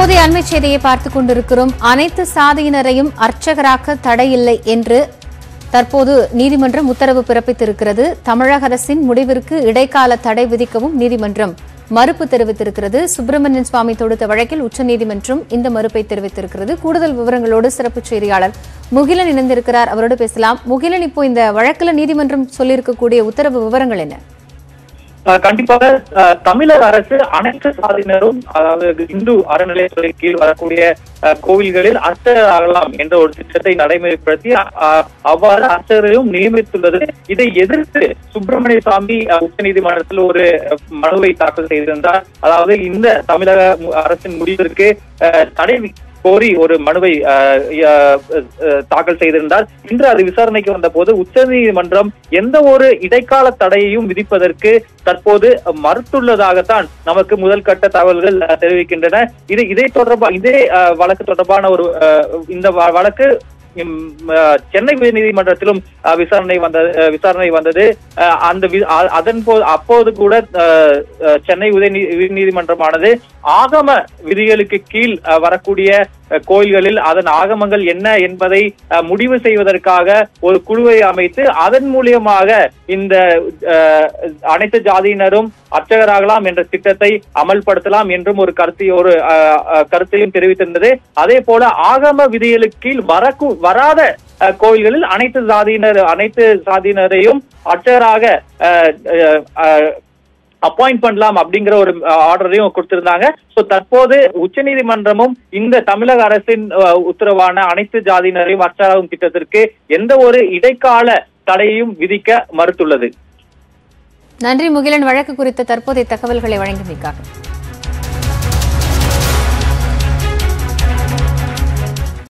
தற்போதைய அண்மை செய்தியை பார்த்துக் கொண்டிருக்கிறோம் அனைத்து சாதியினரையும் அர்ச்சகராக்க தடையில்லை என்று தற்போது நீதிமன்றம் உத்தரவு பிறப்பித்திருக்கிறது தமிழக அரசின் முடிவிற்கு இடைக்கால தடை விதிக்கவும் நீதிமன்றம் மறுப்பு தெரிவித்திருக்கிறது சுப்பிரமணியன் சுவாமி தொடுத்த வழக்கில் உச்சநீதிமன்றம் இந்த மறுப்பை தெரிவித்திருக்கிறது கூடுதல் விவரங்களோடு சிறப்பு செய்தியாளர் முகிலன் இணைந்திருக்கிறார் அவரோடு பேசலாம் முகிலன் இப்போ இந்த வழக்குல நீதிமன்றம் சொல்லியிருக்கக்கூடிய உத்தரவு விவரங்கள் என்ன அஹ் கண்டிப்பாக அஹ், தமிழக அரசு அனைத்து சாதியினரும் அதாவது இந்து அறநிலையத்துறை கீழ் வரக்கூடிய அஹ், கோவில்களில் அர்ச்சகர் ஆகலாம் என்ற ஒரு திட்டத்தை நடைமுறைப்படுத்தி அஹ், அவ்வாறு அர்ச்சகரையும் நியமித்துள்ளது இதை எதிர்த்து சுப்பிரமணிய சாமி அஹ், உச்சநீதிமன்றத்தில் ஒரு அஹ், மனுவை தாக்கல் செய்திருந்தார் அதாவது இந்த தமிழக மு- அரசின் முடிவிற்கு அஹ், தடை வி- கோரி ஒரு மனுவை அஹ், அஹ், அஹ், தாக்கல் செய்திருந்தார் இன்று அது விசாரணைக்கு வந்த போது உச்சநீதிமன்றம் எந்த ஒரு இடைக்கால தடையையும் விதிப்பதற்கு தற்போது மறுத்துள்ளதாகத்தான் நமக்கு முதல் கட்ட தகவல்கள் அஹ், தெரிவிக்கின்றன இது இதை தொடர்பா இதே அஹ், வழக்கு தொடர்பான ஒரு அஹ், இந்த வ- வழக்கு இம், அஹ், சென்னை உயர்நீதிமன்றத்திலும் அஹ், விசாரணை வந்தது அஹ், விசாரணை வந்தது அஹ், அந்த வி- அ- அதன் போது அப்போது கூட அஹ், அஹ், சென்னை உயர் உயர்நீதிமன்றமானது ஆகம விதிகளுக்கு கீழ் அஹ், வரக்கூடிய அஹ், கோயில்களில் அதன் ஆகமங்கள் என்ன என்பதை அஹ், முடிவு செய்வதற்காக ஒரு குழுவை அமைத்து அதன் மூலியமாக இந்த அஹ், அனைத்து ஜாதியினரும் அர்ச்சகராகலாம் என்ற திட்டத்தை அமல்படுத்தலாம் என்றும் ஒரு கருத்தை ஒரு அஹ், அஹ், கருத்தையும் தெரிவித்திருந்தது அதே போல ஆகம விதிகளுக்கு கீழ் வரக்கு வராத அஹ், கோயில்களில் அனைத்து சாதியினர் அனைத்து சாதியினரையும் அர்ச்சகராக அஹ், அஹ், அஹ், அப்பாயிண்ட் பண்ணலாம் அப்படிங்கிற ஒரு ஆர்டரையும் கொடுத்திருந்தாங்க சோ தற்போது உச்சநீதிமன்றமும் இந்த தமிழக அரசின் அஹ், உத்தரவான அனைத்து ஜாதியினரையும் அர்ச்சராகும் திட்டத்திற்கு எந்த ஒரு இடைக்கால தடையையும் விதிக்க மறுத்துள்ளது நன்றி முகிலன் வழக்கு குறித்த தற்போதைய தகவல்களை வழங்கியமைக்காக